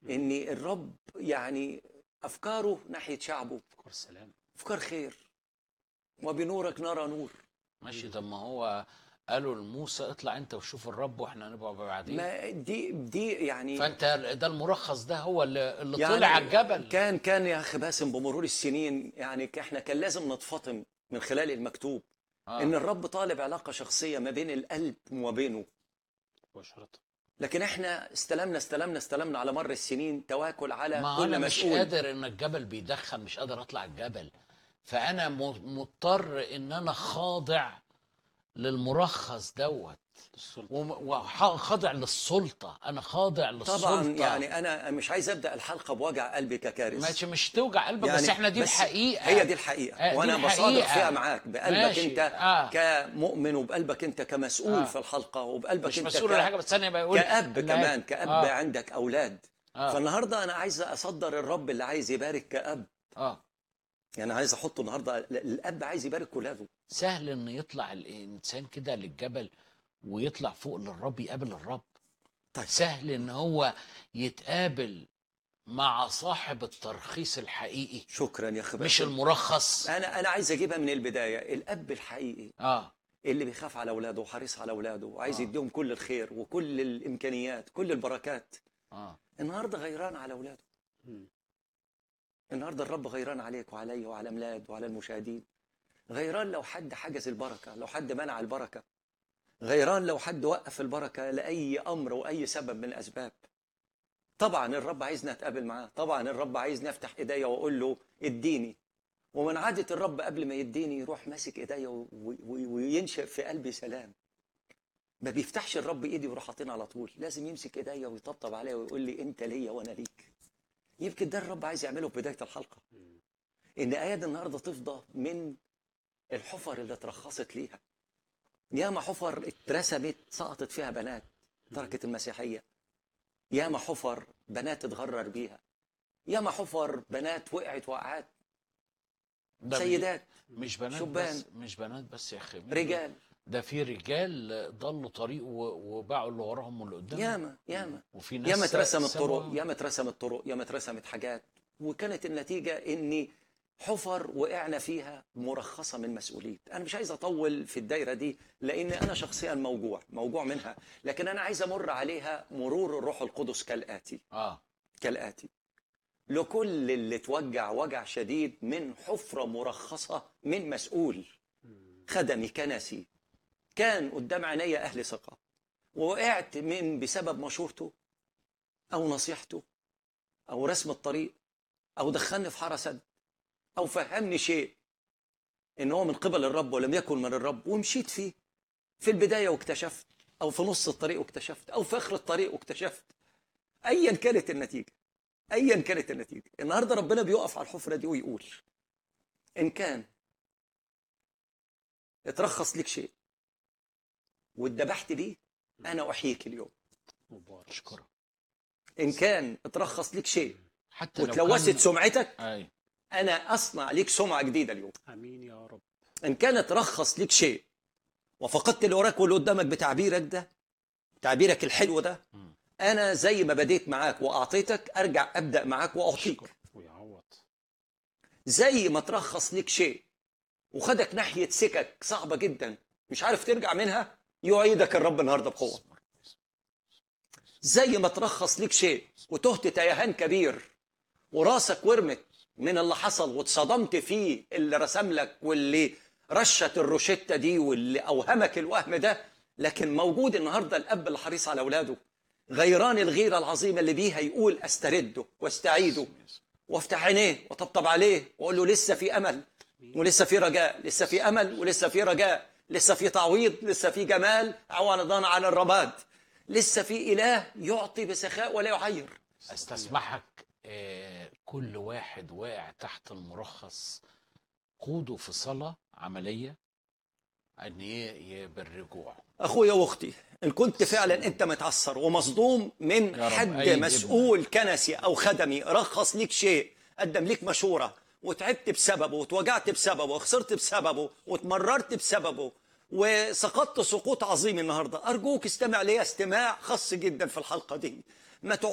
ان الرب يعني افكاره ناحيه شعبه افكار السلام افكار خير وبنورك نرى نور ماشي طب ما هو قالوا لموسى اطلع انت وشوف الرب واحنا هنبقى بعدين ما دي دي يعني فانت ده المرخص ده هو اللي, اللي يعني طلع على الجبل كان كان يا اخي باسم بمرور السنين يعني احنا كان لازم نتفطم من خلال المكتوب آه. ان الرب طالب علاقه شخصيه ما بين القلب وبينه مباشرة لكن احنا استلمنا استلمنا استلمنا على مر السنين تواكل على ما كل انا مش مسؤول قادر ان الجبل بيدخن مش قادر اطلع الجبل فانا م- مضطر ان انا خاضع للمرخص دوت السلطة وم- وخاضع للسلطه انا خاضع للسلطه طبعا يعني انا مش عايز ابدا الحلقه بوجع قلبي ككارث ماشي مش توجع قلبك يعني بس احنا دي بس الحقيقه هي دي الحقيقه آه، دي وانا الحقيقة. بصادق فيها معاك بقلبك ماشي. انت آه. كمؤمن وبقلبك انت كمسؤول آه. في الحلقه وبقلبك مش انت مسؤول ك- ولا حاجه بس ثانيه بقول كأب لا. كمان كأب آه. عندك أولاد آه. فالنهاردة أنا عايز أصدر الرب اللي عايز يبارك كأب اه يعني عايز أحطه النهاردة ال- الأب عايز يبارك ولاده سهل ان يطلع الانسان كده للجبل ويطلع فوق للرب يقابل الرب طيب. سهل ان هو يتقابل مع صاحب الترخيص الحقيقي شكرا يا أخي مش باسم. المرخص أنا أنا عايز أجيبها من البداية الأب الحقيقي اه اللي بيخاف على أولاده وحريص على أولاده وعايز آه. يديهم كل الخير وكل الإمكانيات كل البركات اه النهاردة غيران على أولاده مم. النهاردة الرب غيران عليك وعلي وعلى ميلاد وعلى المشاهدين غيران لو حد حجز البركة لو حد منع البركة غيران لو حد وقف البركة لأي أمر وأي سبب من الأسباب طبعا الرب عايزنا نتقابل معاه طبعا الرب عايزني أفتح إيديا وأقول له اديني ومن عادة الرب قبل ما يديني يروح ماسك إيديا و- و- وينشئ في قلبي سلام ما بيفتحش الرب إيدي ويروح حاطينها على طول لازم يمسك إيديا ويطبطب عليا ويقول لي أنت ليا وأنا ليك يمكن ده الرب عايز يعمله في بداية الحلقة مم. ان اياد النهارده تفضى من الحفر اللي اترخصت ليها ياما حفر اترسمت سقطت فيها بنات تركت المسيحيه ياما حفر بنات اتغرر بيها ياما حفر بنات وقعت وقعات سيدات ده سيدات مش بنات شبان. بس مش بنات بس يا اخي رجال ده في رجال ضلوا طريق و- وباعوا اللي وراهم واللي قدامهم ياما ياما وفي ناس ياما اترسمت سابوا- طرق ياما اترسمت طرق ياما اترسمت حاجات وكانت النتيجه اني حفر وقعنا فيها مرخصه من مسؤوليه انا مش عايز اطول في الدايره دي لان انا شخصيا موجوع موجوع منها لكن انا عايز امر عليها مرور الروح القدس كالاتي اه كالاتي لكل اللي توجع وجع شديد من حفره مرخصه من مسؤول مم. خدمي كنسي كان قدام عيني اهل ثقه ووقعت من بسبب مشورته او نصيحته او رسم الطريق او دخلني في حاره سد او فهمني شيء ان هو من قبل الرب ولم يكن من الرب ومشيت فيه في البدايه واكتشفت او في نص الطريق واكتشفت او في اخر الطريق واكتشفت ايا كانت النتيجه ايا كانت النتيجه النهارده ربنا بيقف على الحفره دي ويقول ان كان اترخص لك شيء واتذبحت بيه انا احييك اليوم مبارك اشكرك ان كان اترخص لك شيء حتى لو وتلوثت كان... سمعتك اي انا اصنع لك سمعه جديده اليوم امين يا رب ان كان اترخص لك شيء وفقدت اللي وراك واللي قدامك بتعبيرك ده تعبيرك الحلو ده مم. انا زي ما بديت معاك واعطيتك ارجع ابدا معاك واعطيك ويعوض زي ما ترخص لك شيء وخدك ناحيه سكك صعبه جدا مش عارف ترجع منها يعيدك الرب النهارده بقوه زي ما ترخص ليك شيء وتهت تيهان كبير وراسك ورمت من اللي حصل واتصدمت فيه اللي رسم لك واللي رشت الروشتة دي واللي أوهمك الوهم ده لكن موجود النهاردة الأب اللي حريص على أولاده غيران الغيرة العظيمة اللي بيها يقول أسترده واستعيده وافتح عينيه وطبطب عليه واقول له لسه في امل ولسه في رجاء لسه في امل ولسه في رجاء لسه في تعويض لسه في جمال عوضان على الرماد لسه في اله يعطي بسخاء ولا يعير استسمحك آه كل واحد واقع تحت المرخص قوده في صلاة عملية ان ي- ي- بالرجوع اخويا واختي ان كنت فعلا انت متعثر ومصدوم من يا رب حد أيد مسؤول كنسي او خدمي رخص ليك شيء قدم ليك مشوره وتعبت بسببه وتوجعت بسببه وخسرت بسببه واتمررت بسببه وسقطت سقوط عظيم النهارده ارجوك استمع لي استماع خاص جدا في الحلقه دي ما